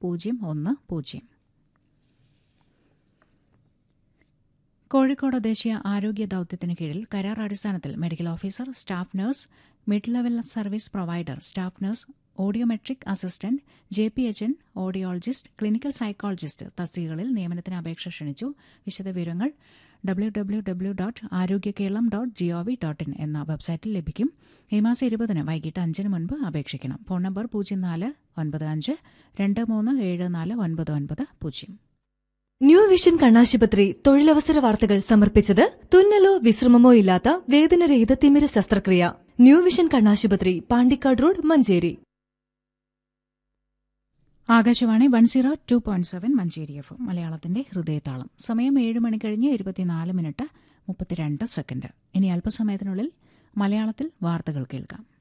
പൂജ്യം ഒന്ന് പൂജ്യം കോഴിക്കോട് ദേശീയ ആരോഗ്യ ദൌത്യത്തിന് കീഴിൽ കരാർ അടിസ്ഥാനത്തിൽ medical officer staff nurse mid level service provider staff nurse audiometric assistant J P H N audiologist clinical psychologist തസ്തികകളിൽ നിയമനത്തിന് അപേക്ഷ ക്ഷണിച്ചു വിശദവിവരങ്ങൾ W W W dot Arogya Keralam dot G O V dot in എന്ന വെബ്സൈറ്റിൽ ലഭിക്കും ഈ മാസം ഇരുപതിന് വൈകിട്ട് അഞ്ചിന് മുൻപ് അപേക്ഷിക്കണം ഫോൺ നമ്പർ പൂജ്യം നാല് ഒൻപത് അഞ്ച് രണ്ട് മൂന്ന് ഏഴ് നാല് ഒൻപത് ഒൻപത് പൂജ്യം ന്യൂ വിഷൻ കണ്ണാശുപത്രി തൊഴിലവസര വാർത്തകൾ സമർപ്പിച്ചത് തുന്നലോ വിശ്രമമോ ഇല്ലാത്ത വേദനരഹിത തിമിര ശസ്ത്രക്രിയ ന്യൂ വിഷൻ കണ്ണാശുപത്രി Pandikkad road Manjeri Akashvani one zero two point seven Manjeri F മലയാളത്തിന്റെ ഹൃദയതാളം സമയം ഏഴ് മണി കഴിഞ്ഞ് ഇരുപത്തിനാല് മിനിറ്റ് മുപ്പത്തിരണ്ട് സെക്കൻഡ് ഇനി അല്പസമയത്തിനുള്ളിൽ മലയാളത്തിൽ വാർത്തകൾ കേൾക്കാം